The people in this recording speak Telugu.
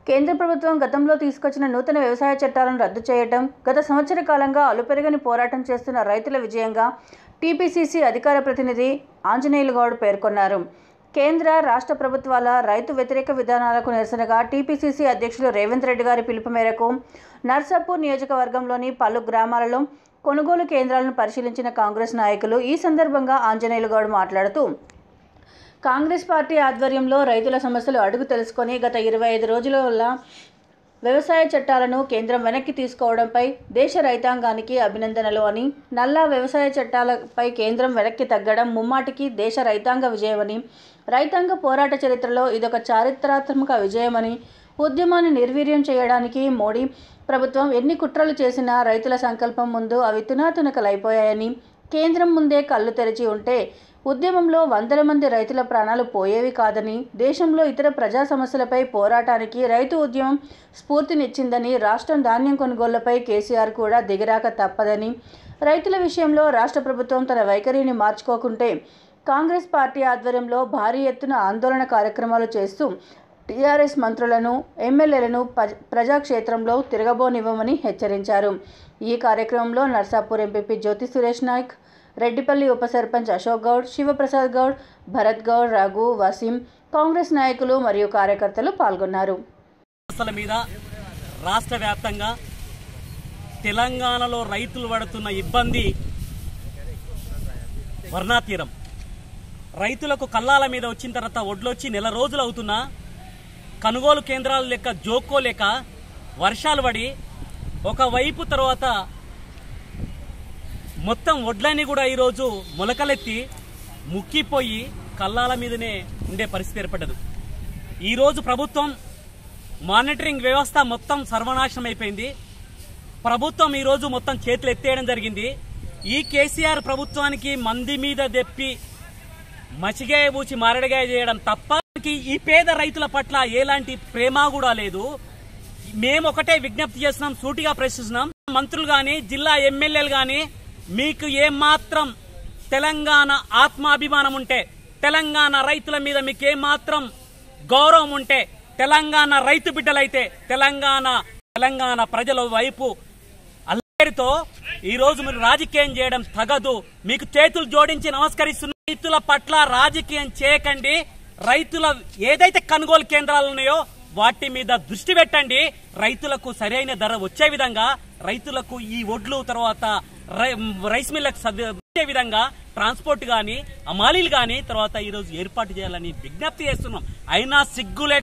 కేంద్ర ప్రభుత్వం గతంలో తీసుకొచ్చిన నూతన వ్యవసాయ చట్టాలను రద్దు చేయటం గత సంవత్సర కాలంగా అలుపెరగని పోరాటం చేస్తున్న రైతుల విజయంగా టీపీసీసీ అధికార ప్రతినిధి ఆంజనేయులు గౌడ్ పేర్కొన్నారు కేంద్ర రాష్ట్ర ప్రభుత్వాల రైతు వ్యతిరేక విధానాలకు నిరసనగా టీపీసీసీ అధ్యక్షులు రేవంత్ రెడ్డి గారి పిలుపు మేరకు నర్సాపూర్ నియోజకవర్గంలోని పలు గ్రామాలలో కొనుగోలు కేంద్రాలను పరిశీలించిన కాంగ్రెస్ నాయకులు ఈ సందర్భంగా ఆంజనేయులు గౌడ్ మాట్లాడుతూ కాంగ్రెస్ పార్టీ ఆధ్వర్యంలో రైతుల సమస్యలు అడుగు తెలుసుకొని గత ఇరవై ఐదు రోజుల వల్ల వ్యవసాయ చట్టాలను కేంద్రం వెనక్కి తీసుకోవడంపై దేశ రైతాంగానికి అభినందనలు అని నల్లా వ్యవసాయ చట్టాలపై కేంద్రం వెనక్కి తగ్గడం ముమ్మాటికి దేశ రైతాంగ విజయమని రైతాంగ పోరాట చరిత్రలో ఇదొక చారిత్రాత్మక విజయమని ఉద్యమాన్ని నిర్వీర్యం చేయడానికి మోడీ ప్రభుత్వం ఎన్ని కుట్రలు చేసినా రైతుల సంకల్పం ముందు అవి తునాతునకలైపోయాయని కేంద్రం ముందే కళ్ళు తెరిచి ఉంటే ఉద్యమంలో వందల మంది రైతుల ప్రాణాలు పోయేవి కాదని దేశంలో ఇతర ప్రజా సమస్యలపై పోరాటానికి రైతు ఉద్యమం స్ఫూర్తినిచ్చిందని రాష్ట్రం ధాన్యం కొనుగోళ్లపై కేసీఆర్ కూడా దిగరాక తప్పదని రైతుల విషయంలో రాష్ట్ర ప్రభుత్వం తన వైఖరిని మార్చుకోకుంటే కాంగ్రెస్ పార్టీ ఆధ్వర్యంలో భారీ ఎత్తున ఆందోళన కార్యక్రమాలు చేస్తూ టీఆర్ఎస్ మంత్రులను ఎమ్మెల్యేలను ప- ప్రజాక్షేత్రంలో తిరగబోనివ్వమని హెచ్చరించారు ఈ కార్యక్రమంలో నర్సాపూర్ ఎంపీపీ జ్యోతి సురేష్ నాయక్ రెడ్డిపల్లి ఉప సర్పంచ్ అశోక్ గౌడ్ శివప్రసాద్ గౌడ్ భరత్ గౌడ్ రఘు వసీం కాంగ్రెస్ నాయకులు మరియు కార్యకర్తలు పాల్గొన్నారు సమస్యల మీద రాష్ట్ర వ్యాప్తంగా తెలంగాణలో రైతులు పడుతున్న ఇబ్బంది వర్ణాతీరం రైతులకు కల్లాల మీద వచ్చిన తర్వాత ఒడ్లొచ్చి నెల రోజులు అవుతున్నా కొనుగోలు కేంద్రాలు లెక్క జోక్కోలేక వర్షాలు పడి ఒకవైపు తర్వాత మొత్తం వడ్లన్నీ కూడా ఈరోజు మొలకలెత్తి ముక్కిపోయి కల్లాల మీదనే ఉండే పరిస్థితి ఏర్పడ్డదు ఈరోజు ప్రభుత్వం మానిటరింగ్ వ్యవస్థ మొత్తం సర్వనాశనం అయిపోయింది ప్రభుత్వం ఈరోజు మొత్తం చేతులు ఎత్తేయడం జరిగింది ఈ కేసీఆర్ ప్రభుత్వానికి మంది మీద దెప్పి మసిగాయ పూచి మారడిగాయ చేయడం తప్ప ఈ పేద రైతుల పట్ల ఎలాంటి ప్రేమ కూడా లేదు మేము ఒకటే విజ్ఞప్తి చేస్తున్నాం సూటిగా ప్రశ్నిస్తున్నాం మంత్రులు గాని జిల్లా ఎమ్మెల్యేలు గాని మీకు ఏమాత్రం తెలంగాణ ఆత్మాభిమానం ఉంటే తెలంగాణ రైతుల మీద మీకు ఏమాత్రం గౌరవం ఉంటే తెలంగాణ రైతు బిడ్డలైతే తెలంగాణ తెలంగాణ ప్రజల వైపు అల్లేరుతో ఈ రోజు మీరు రాజకీయం చేయడం తగదు మీకు చేతులు జోడించి నమస్కరిస్తున్న రైతుల పట్ల రాజకీయం చేయకండి రైతుల ఏదైతే కొనుగోలు కేంద్రాలు ఉన్నాయో వాటి మీద దృష్టి పెట్టండి రైతులకు సరైన ధర వచ్చే విధంగా రైతులకు ఈ ఒడ్లు తర్వాత రై- రైస్ మిల్లకు సర్ది- వచ్చే విధంగా ట్రాన్స్పోర్ట్ గాని అమాలీలు గాని తర్వాత ఈ రోజు ఏర్పాటు చేయాలని విజ్ఞప్తి చేస్తున్నాం అయినా సిగ్గులే